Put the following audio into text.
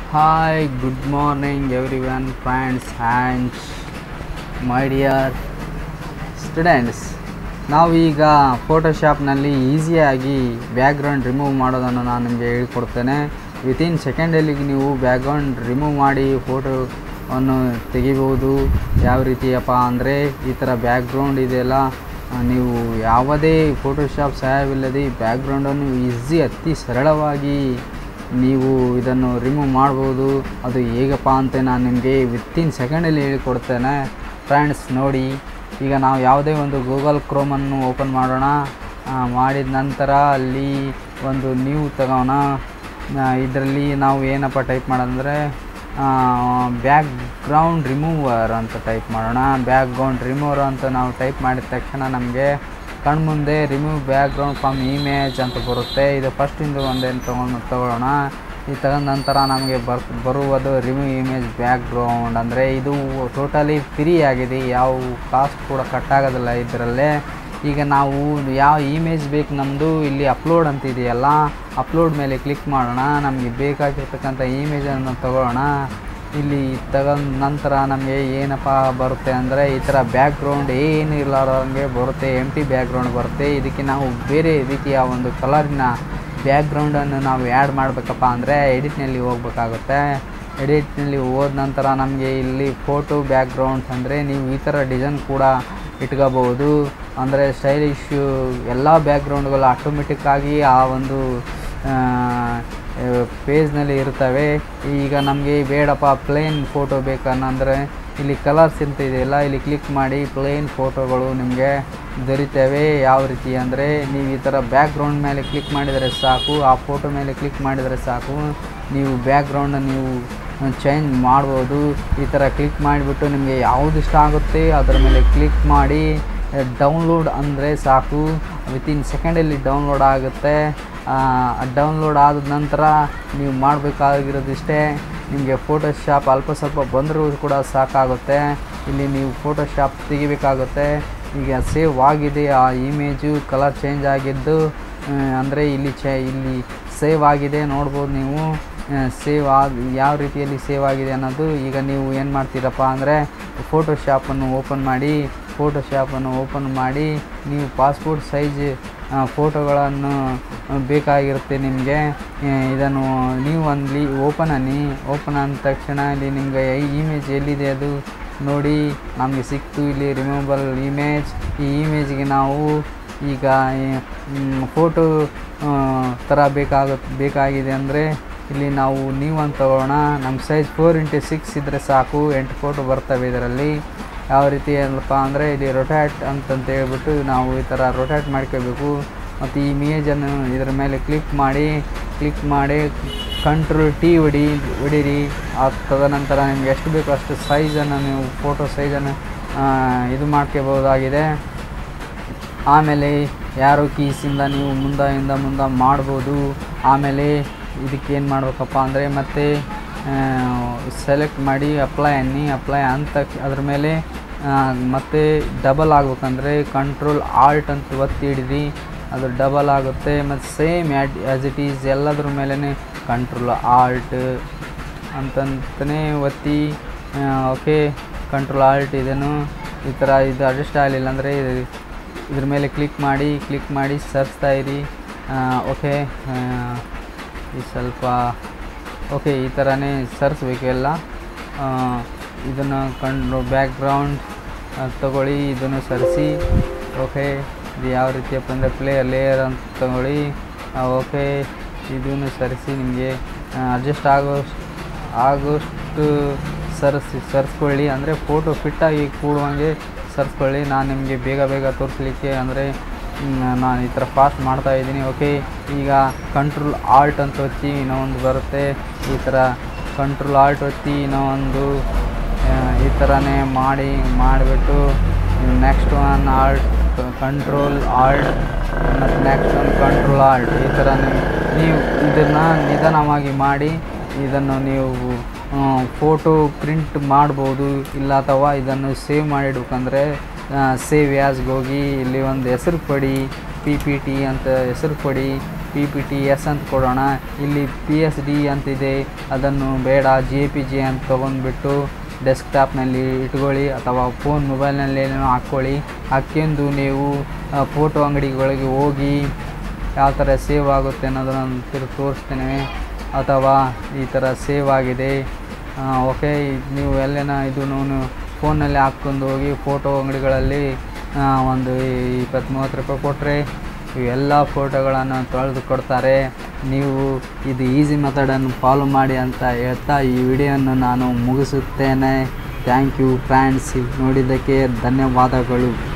Hi, good morning everyone, friends and my dear students ನಾವು ಈಗ ಫೋಟೋಶಾಪ್ನಲ್ಲಿ ಈಸಿಯಾಗಿ ಬ್ಯಾಕ್ಗ್ರೌಂಡ್ ರಿಮೂವ್ ಮಾಡೋದನ್ನು ನಾನು ನಿಮಗೆ ಹೇಳ್ಕೊಡ್ತೇನೆ ವಿತಿನ್ ಸೆಕೆಂಡಲ್ಲಿ ನೀವು ಬ್ಯಾಕ್ಗ್ರೌಂಡ್ ರಿಮೂವ್ ಮಾಡಿ ಫೋಟೋವನ್ನು ತೆಗಿಬೋದು ಯಾವ ರೀತಿಯಪ್ಪ ಅಂದರೆ ಈ ಥರ ಬ್ಯಾಕ್ಗ್ರೌಂಡ್ ಇದೆಯಲ್ಲ ಆ, ನೀವು ಯಾವುದೇ ಫೋಟೋಶಾಪ್ ಸಹಾಯವಿಲ್ಲದೆ ಬ್ಯಾಕ್ಗ್ರೌಂಡನ್ನು ಈಸಿ ಅತಿ ಸರಳವಾಗಿ ನೀವು ಇದನ್ನು ರಿಮೂವ್ ಮಾಡ್ಬೋದು ಅದು ಹೇಗಪ್ಪ ಅಂತ ನಾನು ನಿಮಗೆ ವಿತಿನ್ ಸೆಕೆಂಡಲ್ಲಿ ಹೇಳಿಕೊಡ್ತೇನೆ ಫ್ರೆಂಡ್ಸ್ ನೋಡಿ ಈಗ ನಾವು ಯಾವುದೇ ಒಂದು ಗೂಗಲ್ ಕ್ರೋಮನ್ನು ಓಪನ್ ಮಾಡೋಣ ಆ, ಮಾಡಿದ ನಂತರ ಅಲ್ಲಿ ಒಂದು ನ್ಯೂ ತಗೋಣ ಇದರಲ್ಲಿ ನಾವು ಏನಪ್ಪ ಟೈಪ್ ಮಾಡೋದಂದರೆ ಬ್ಯಾಕ್ಗ್ರೌಂಡ್ ರಿಮೂವರ್ ಅಂತ ಟೈಪ್ ಮಾಡೋಣ ಬ್ಯಾಕ್ಗ್ರೌಂಡ್ ರಿಮೂವರ್ ಅಂತ ನಾವು ಟೈಪ್ ಮಾಡಿದ ತಕ್ಷಣ ನಮಗೆ ಕಣ್ಮುಂದೆ ರಿಮೂವ್ ಬ್ಯಾಕ್ಗ್ರೌಂಡ್ ಫ್ರಮ್ ಇಮೇಜ್ ಅಂತ ಬರುತ್ತೆ ಇದು ಫಸ್ಟಿಂದ ಒಂದೇನು ತೊಗೊಂಡು ತಗೊಳ್ಳೋಣ ಇದು ತಗೊಂಡ ನಂತರ ನಮಗೆ ಬರ್ ಬರುವುದು ರಿಮೂವ್ ಇಮೇಜ್ ಬ್ಯಾಕ್ಗ್ರೌಂಡ್ ಅಂದರೆ ಇದು ಟೋಟಲಿ ಫ್ರೀ ಆಗಿದೆ ಯಾವ ಕಾಸ್ಟ್ ಕೂಡ ಕಟ್ಟಾಗೋದಿಲ್ಲ ಇದರಲ್ಲೇ ಈಗ ನಾವು ಯಾವ ಇಮೇಜ್ ಬೇಕು ನಮ್ಮದು ಇಲ್ಲಿ ಅಪ್ಲೋಡ್ ಅಂತ ಇದೆಯಲ್ಲ ಅಪ್ಲೋಡ್ ಮೇಲೆ ಕ್ಲಿಕ್ ಮಾಡೋಣ ನಮಗೆ ಬೇಕಾಗಿರ್ತಕ್ಕಂಥ ಇಮೇಜನ್ನು ತಗೊಳ್ಳೋಣ ಇಲ್ಲಿ ತಗೊಂಡ ನಂತರ ನಮಗೆ ಏನಪ್ಪ ಬರುತ್ತೆ ಅಂದರೆ ಈ ಥರ ಬ್ಯಾಕ್ಗ್ರೌಂಡ್ ಏನು ಇರಲಾರ್ದಂಗೆ ಬರುತ್ತೆ ಎಮ್ ಟಿ ಬ್ಯಾಕ್ಗ್ರೌಂಡ್ ಬರುತ್ತೆ ಇದಕ್ಕೆ ನಾವು ಬೇರೆ ರೀತಿಯ ಒಂದು ಕಲರಿನ ಬ್ಯಾಕ್ಗ್ರೌಂಡನ್ನು ನಾವು ಆ್ಯಡ್ ಮಾಡಬೇಕಪ್ಪ ಅಂದರೆ ಎಡಿಟ್ನಲ್ಲಿ ಹೋಗ್ಬೇಕಾಗುತ್ತೆ ಎಡಿಟ್ನಲ್ಲಿ ಹೋದ ನಂತರ ನಮಗೆ ಇಲ್ಲಿ ಫೋಟೋ ಬ್ಯಾಕ್ಗ್ರೌಂಡ್ಸ್ ಅಂದರೆ ನೀವು ಈ ಥರ ಡಿಸೈನ್ ಕೂಡ ಇಟ್ಕೋಬಹುದು ಅಂದರೆ ಸ್ಟೈಲಿಶ್ ಎಲ್ಲ ಬ್ಯಾಕ್ಗ್ರೌಂಡ್ಗಳು ಆಟೋಮೆಟಿಕ್ಕಾಗಿ ಆ ಒಂದು ಪೇಜ್ನಲ್ಲಿ ಇರ್ತವೆ ಈಗ ನಮಗೆ ಬೇಡಪ್ಪ ಪ್ಲೇನ್ ಫೋಟೋ ಬೇಕನ್ನಂದರೆ ಇಲ್ಲಿ ಕಲರ್ಸ್ ಅಂತ ಇದೆಯಲ್ಲ ಇಲ್ಲಿ ಕ್ಲಿಕ್ ಮಾಡಿ ಪ್ಲೇನ್ ಫೋಟೋಗಳು ನಿಮಗೆ ದೊರೀತವೆ ಯಾವ ರೀತಿ ಅಂದರೆ ನೀವು ಈ ಥರ ಬ್ಯಾಕ್ಗ್ರೌಂಡ್ ಮೇಲೆ ಕ್ಲಿಕ್ ಮಾಡಿದರೆ ಸಾಕು ಆ ಫೋಟೋ ಮೇಲೆ ಕ್ಲಿಕ್ ಮಾಡಿದರೆ ಸಾಕು ನೀವು ಬ್ಯಾಕ್ಗ್ರೌಂಡ್ ನೀವು ಚೇಂಜ್ ಮಾಡ್ಬೋದು ಈ ಥರ ಕ್ಲಿಕ್ ಮಾಡಿಬಿಟ್ಟು ನಿಮಗೆ ಯಾವುದು ಇಷ್ಟ ಆಗುತ್ತೆ ಅದರ ಮೇಲೆ ಕ್ಲಿಕ್ ಮಾಡಿ ಡೌನ್ಲೋಡ್ ಅಂದರೆ ಸಾಕು ವಿತಿನ್ ಸೆಕೆಂಡಲ್ಲಿ ಡೌನ್ಲೋಡ್ ಆಗುತ್ತೆ ಡೌನ್ಲೋಡ್ ಆದ ನಂತರ ನೀವು ಮಾಡಬೇಕಾಗಿರೋದಿಷ್ಟೇ ನಿಮಗೆ ಫೋಟೋಶಾಪ್ ಅಲ್ಪ ಸ್ವಲ್ಪ ಬಂದರೂ ಕೂಡ ಸಾಕಾಗುತ್ತೆ ಇಲ್ಲಿ ನೀವು ಫೋಟೋಶಾಪ್ ತೆಗಿಬೇಕಾಗುತ್ತೆ ಈಗ ಸೇವ್ ಆಗಿದೆ ಆ ಇಮೇಜು ಕಲರ್ ಚೇಂಜ್ ಆಗಿದ್ದು ಅಂದರೆ ಇಲ್ಲಿ ಚೆ ಇಲ್ಲಿ ಸೇವ್ ಆಗಿದೆ ನೋಡ್ಬೋದು ನೀವು ಸೇವ್ ಆದ ಯಾವ ರೀತಿಯಲ್ಲಿ ಸೇವ್ ಆಗಿದೆ ಅನ್ನೋದು ಈಗ ನೀವು ಏನು ಮಾಡ್ತೀರಪ್ಪ ಅಂದರೆ ಫೋಟೋಶಾಪನ್ನು ಓಪನ್ ಮಾಡಿ ಫೋಟೋಶಾಪನ್ನು ಓಪನ್ ಮಾಡಿ ನೀವು ಪಾಸ್ಪೋರ್ಟ್ ಸೈಜ್ ಫೋಟೋಗಳನ್ನು ಬೇಕಾಗಿರುತ್ತೆ ನಿಮಗೆ ಇದನ್ನು ನೀವು ಅಲ್ಲಿ ಓಪನ್ ಅನ್ನಿ ಓಪನ್ ಅಂದ ತಕ್ಷಣ ಇಲ್ಲಿ ನಿಮಗೆ ಇಮೇಜ್ ಎಲ್ಲಿದೆ ಅದು ನೋಡಿ ನಮಗೆ ಸಿಕ್ತು ಇಲ್ಲಿ ರಿಮೂವಬಲ್ ಇಮೇಜ್ ಈ ಇಮೇಜ್ಗೆ ನಾವು ಈಗ ಫೋಟೋ ಥರ ಬೇಕಾಗುತ್ತೆ ಬೇಕಾಗಿದೆ ಅಂದರೆ ಇಲ್ಲಿ ನಾವು ನೀವು ಅಂತ ತಗೊಳ್ಳೋಣ ನಮ್ಮ ಸೈಜ್ ಫೋರ್ ಇಂಟು ಸಿಕ್ಸ್ ಇದ್ದರೆ ಸಾಕು ಎಂಟು ಫೋಟೋ ಬರ್ತವೆ ಇದರಲ್ಲಿ ಯಾವ ರೀತಿ ಏನಪ್ಪ ಅಂದರೆ ಇಲ್ಲಿ ರೊಟ್ಯಾಟ್ ಅಂತಂತ ಹೇಳ್ಬಿಟ್ಟು ನಾವು ಈ ಥರ ರೊಟ್ಯಾಟ್ ಮಾಡ್ಕೋಬೇಕು ಮತ್ತು ಈ ಇಮೇಜನ್ನು ಇದರ ಮೇಲೆ ಕ್ಲಿಕ್ ಮಾಡಿ ಕ್ಲಿಕ್ ಮಾಡಿ ಕಂಟ್ರೋಲ್ ಟಿ ಹೊಡಿ ಹೊಡೀರಿ ಆ ತದನಂತರ ನಿಮ್ಗೆ ಎಷ್ಟು ಬೇಕೋ ಅಷ್ಟು ಸೈಜನ್ನು ನೀವು ಫೋಟೋ ಸೈಜನ್ನು ಇದು ಮಾಡ್ಕೋಬೋದಾಗಿದೆ ಆಮೇಲೆ ಯಾರೋ ಕೀಸಿಂದ ನೀವು ಮುಂದೆಯಿಂದ ಮುಂದೆ ಮಾಡ್ಬೋದು ಆಮೇಲೆ ಇದಕ್ಕೆ ಏನು ಮಾಡ್ಬೇಕಪ್ಪ ಅಂದರೆ ಮತ್ತೆ ಸೆಲೆಕ್ಟ್ ಮಾಡಿ ಅಪ್ಲೈ ಅನ್ನಿ ಅಪ್ಲೈ ಅಂತ ಅದ್ರ ಮೇಲೆ ಮತ್ತೆ ಡಬಲ್ ಆಗ್ಬೇಕಂದ್ರೆ ಕಂಟ್ರೋಲ್ ಆಲ್ಟ್ ಅಂತ ಒತ್ತಿ ಹಿಡಿದು ಅದು ಡಬಲ್ ಆಗುತ್ತೆ ಮತ್ತು same add as it is ಎಲ್ಲದ್ರ ಮೇಲೇ ಕಂಟ್ರೋಲ್ ಆಲ್ಟ್ ಅಂತಂತಲೇ ಒತ್ತಿ ಓಕೆ ಕಂಟ್ರೋಲ್ ಆಲ್ಟ್ ಇದನ್ನು ಈ ಥರ ಇದು ಅಡ್ಜಸ್ಟ್ ಆಗಲಿಲ್ಲ ಅಂದರೆ ಇದ್ರ ಮೇಲೆ ಕ್ಲಿಕ್ ಮಾಡಿ ಕ್ಲಿಕ್ ಮಾಡಿ ಸರ್ಚ್ತಾ ಇರಿ ಓಕೆ ಈ ಸ್ವಲ್ಪ ಓಕೆ ಈ ಥರನೇ ಸರ್ಸ್ಬೇಕು ಎಲ್ಲ ಇದನ್ನು ಕಂಡು ಬ್ಯಾಕ್ಗ್ರೌಂಡ್ ತಗೊಳ್ಳಿ ಇದನ್ನು ಸರಿಸಿ ಓಕೆ ಇದು ಯಾವ ರೀತಿಯಪ್ಪ ಅಂದರೆ ಪ್ಲೇ ಲೇಯರ್ ಅಂತ ತಗೊಳ್ಳಿ ಓಕೆ ಇದನ್ನು ಸರಿಸಿ ನಿಮಗೆ ಅಡ್ಜಸ್ಟ್ ಆಗೋ ಆಗೋಷ್ಟು ಸರಿಸಿ ಸರಿಸ್ಕೊಳ್ಳಿ ಅಂದರೆ ಫೋಟೋ ಫಿಟ್ಟಾಗಿ ಕೂಡುವಂಗೆ ಸರಿಸ್ಕೊಳ್ಳಿ ನಾನು ನಿಮಗೆ ಬೇಗ ಬೇಗ ತೋರಿಸ್ಲಿಕ್ಕೆ ಅಂದರೆ ನಾನು ಈ ಥರ ಫಾಸ್ಟ್ ಮಾಡ್ತಾ ಇದ್ದೀನಿ ಓಕೆ ಈಗ ಕಂಟ್ರೋಲ್ ಆಲ್ಟ್ ಅಂತ ಒತ್ತಿ ಇನ್ನೂ ಒಂದು ಬರುತ್ತೆ ಈ ಥರ ಕಂಟ್ರೋಲ್ ಆಲ್ಟ್ ಒತ್ತಿ ಇನ್ನೂ ಒಂದು ಈ ಥರನೇ ಮಾಡಿ ಮಾಡಿಬಿಟ್ಟು next one alt control alt ಮತ್ತು ನೆಕ್ಸ್ಟ್ ಒನ್ ಕಂಟ್ರೋಲ್ ಆಲ್ಟ್ ಈ ಥರ ನೀವು ಇದನ್ನು ನಿಧಾನವಾಗಿ ಮಾಡಿ ಇದನ್ನು ನೀವು ಫೋಟೋ ಪ್ರಿಂಟ್ ಮಾಡ್ಬೋದು ಇಲ್ಲ ಅಥವಾ ಇದನ್ನು ಸೇವ್ ಮಾಡಿಡ್ಬೇಕಂದ್ರೆ ಸೇವ್ ಯಾಸ್ಗೆ ಹೋಗಿ ಇಲ್ಲಿ ಒಂದು ಹೆಸರು ಕೊಡಿ ಪಿ ಪಿ ಟಿ ಅಂತ ಹೆಸರು ಕೊಡಿ ಪಿ ಪಿ ಟಿ ಎಸ್ ಅಂತ ಕೊಡೋಣ ಇಲ್ಲಿ ಪಿ ಎಸ್ ಡಿ ಅಂತಿದೆ ಅದನ್ನು ಬೇಡ ಜೆ ಪಿ ಜಿ ಅಂತ ತೊಗೊಂಡ್ಬಿಟ್ಟು ಡೆಸ್ಕ್ಟಾಪ್ನಲ್ಲಿ ಇಟ್ಕೊಳ್ಳಿ ಅಥವಾ ಫೋನ್ ಮೊಬೈಲ್ನಲ್ಲಿ ಹಾಕ್ಕೊಳ್ಳಿ ಹಾಕ್ಕೊಂಡು ನೀವು ಫೋಟೋ ಅಂಗಡಿಗಳಿಗೆ ಹೋಗಿ ಯಾವ ಥರ ಸೇವ್ ಆಗುತ್ತೆ ಅನ್ನೋದನ್ನು ತಿರುಗಿ ತೋರಿಸ್ತೇನೆ ಅಥವಾ ಈ ಥರ ಸೇವ್ ಆಗಿದೆ ಓಕೆ ನೀವು ಎಲ್ಲೇನ ಇದು ಫೋನಲ್ಲಿ ಹಾಕ್ಕೊಂಡು ಹೋಗಿ ಫೋಟೋ ಅಂಗಡಿಗಳಲ್ಲಿ ಆ, ಒಂದು ಇಪ್ಪತ್ತು ಮೂವತ್ತು ರೂಪಾಯಿ ಕೊಟ್ಟರೆ ಇವೆಲ್ಲ ಫೋಟೋಗಳನ್ನು ತೊಳೆದು ಕೊಡ್ತಾರೆ ನೀವು ಇದು ಈಸಿ ಮೆಥಡನ್ನು ಫಾಲೋ ಮಾಡಿ ಅಂತ ಹೇಳ್ತಾ ಈ ವಿಡಿಯೋವನ್ನು ನಾನು ಮುಗಿಸುತ್ತೇನೆ ಥ್ಯಾಂಕ್ ಯು ಫ್ರೆಂಡ್ಸ್ ನೋಡಿದ್ದಕ್ಕೆ ಧನ್ಯವಾದಗಳು